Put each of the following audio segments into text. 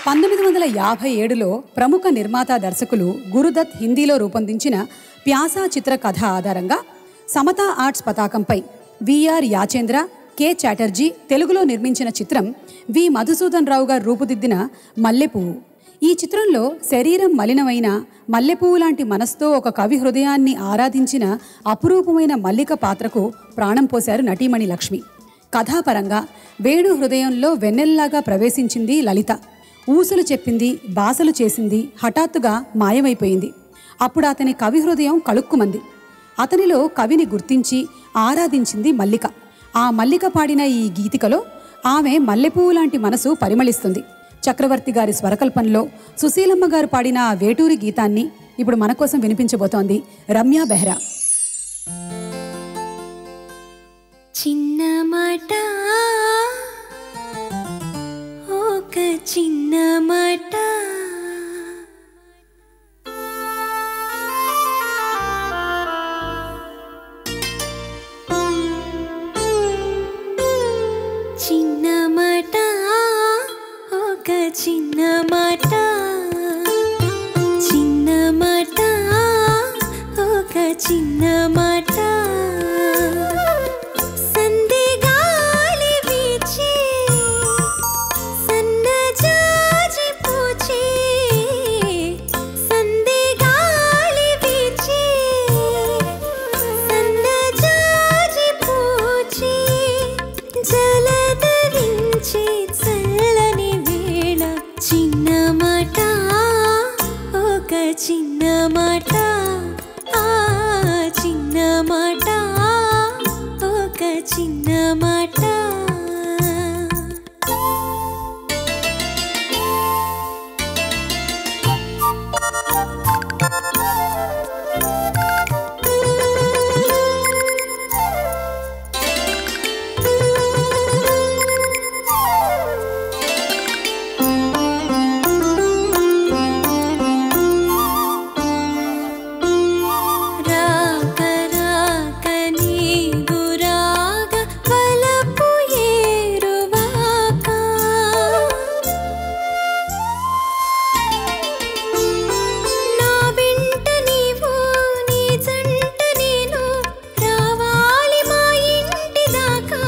పంతొమ్మిది వందల యాభై ఏడులో ప్రముఖ నిర్మాత దర్శకులు గురుదత్ హిందీలో రూపొందించిన ప్యాసా చిత్ర కథ ఆధారంగా సమతా ఆర్ట్స్ పతాకంపై విఆర్ యాచేంద్ర కె చాటర్జీ తెలుగులో నిర్మించిన చిత్రం వి మధుసూదన్ రావు గారు రూపుదిద్దిన మల్లెపువ్వు ఈ చిత్రంలో శరీరం మలినమైన మల్లెపువ్వు లాంటి మనస్తో ఒక కవి హృదయాన్ని ఆరాధించిన అపురూపమైన మల్లిక పాత్రకు ప్రాణం పోశారు నటీమణి లక్ష్మి కథాపరంగా వేణు హృదయంలో వెన్నెల్లాగా ప్రవేశించింది లలిత ఊసులు చెప్పింది బాసలు చేసింది హఠాత్తుగా మాయమైపోయింది అప్పుడు అతని కవి హృదయం కలుక్కుమంది అతనిలో కవిని గుర్తించి ఆరాధించింది మల్లిక ఆ మల్లిక పాడిన ఈ గీతికలో ఆమె మల్లెపువ్వు లాంటి మనసు పరిమళిస్తుంది చక్రవర్తి గారి స్వరకల్పనలో సుశీలమ్మ గారు పాడిన ఆ వేటూరి గీతాన్ని ఇప్పుడు మన కోసం వినిపించబోతోంది రమ్య బెహ్రా చిన్న మాట ఒక చిన్న మాట చిన్న మాట ఒక చిన్న మాట చిన్న మాట ఒక చిన్న మాట సంధి గాలి వీచే సన్నజాజి పూచే సంధి గాలి వీచే సన్నజాజి పూచే జలధరించే చల్లని వేళ చిన్న మాట ఒక చిన్న మాట ఆ చిన్న మాట ఒక చిన్న మాట రాక రాక నీవు రాగ వలపు ఏరువాక నా వెంట నీవు నీ జంట నేను రావాలి మా ఇంటి దాకా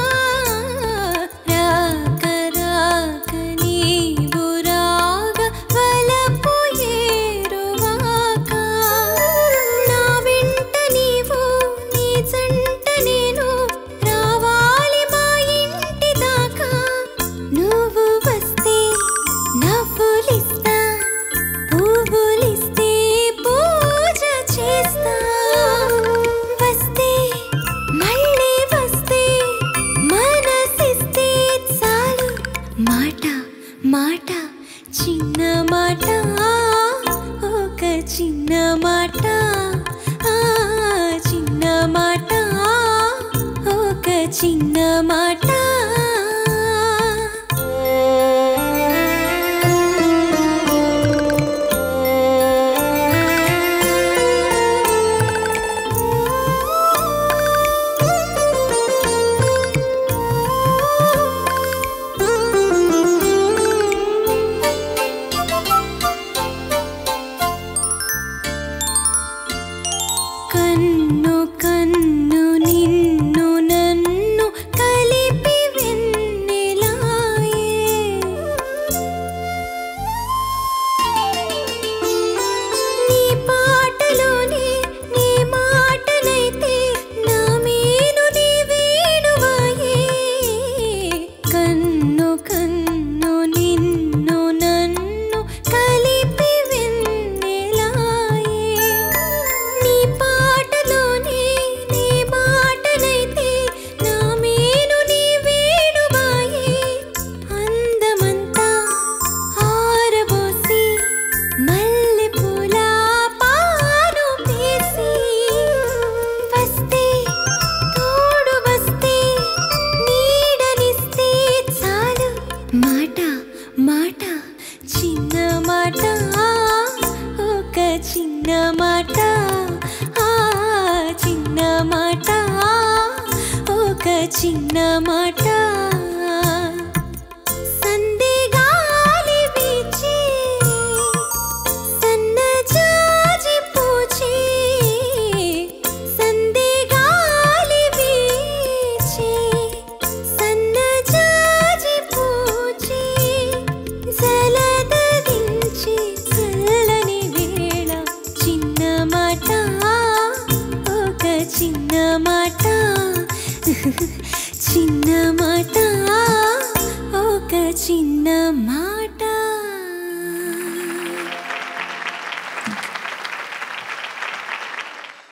రాక రాక నీవు రాగ వలపు ఏరువాక నా వెంట నీవు నీ జంట నేను రావాలి మా ఇంటి దాకా నువ్వు వస్తే నవ్వులిస్తా పువ్వులిస్తే పూజ చేస్తా వస్తే మళ్ళీ వస్తే మనసిస్తే చాలు మాట మాట చిన్న మాట ఒక చిన్న మాట ఆ చిన్న మాట ఒక చిన్న మాట కన్ను కన్ను నిన్ను నన్ను కలిపి వెన్నెలాయే నీ పాటలోనే నీ మాటనైతే నా మేను నీ వేణువాయే కన్ను కన్ను నిన్ను నన్ను కలిపి వెన్నెలాయే నీ పాటలోనే నీ మాటనైతే నా మేను నీ వేణువాయే అందమంతా ఆరబోసి మల్లెపూల పాను పేసి వస్తే తోడు వస్తే నీడనిస్తే చాలు మాట మాట చిన్న మాట ఒక చిన్న మాట ఆ చిన్న మాట ఒక చిన్న మాట సంధి గాలి వీచే మాట చిన్న మాట ఒక చిన్న మాట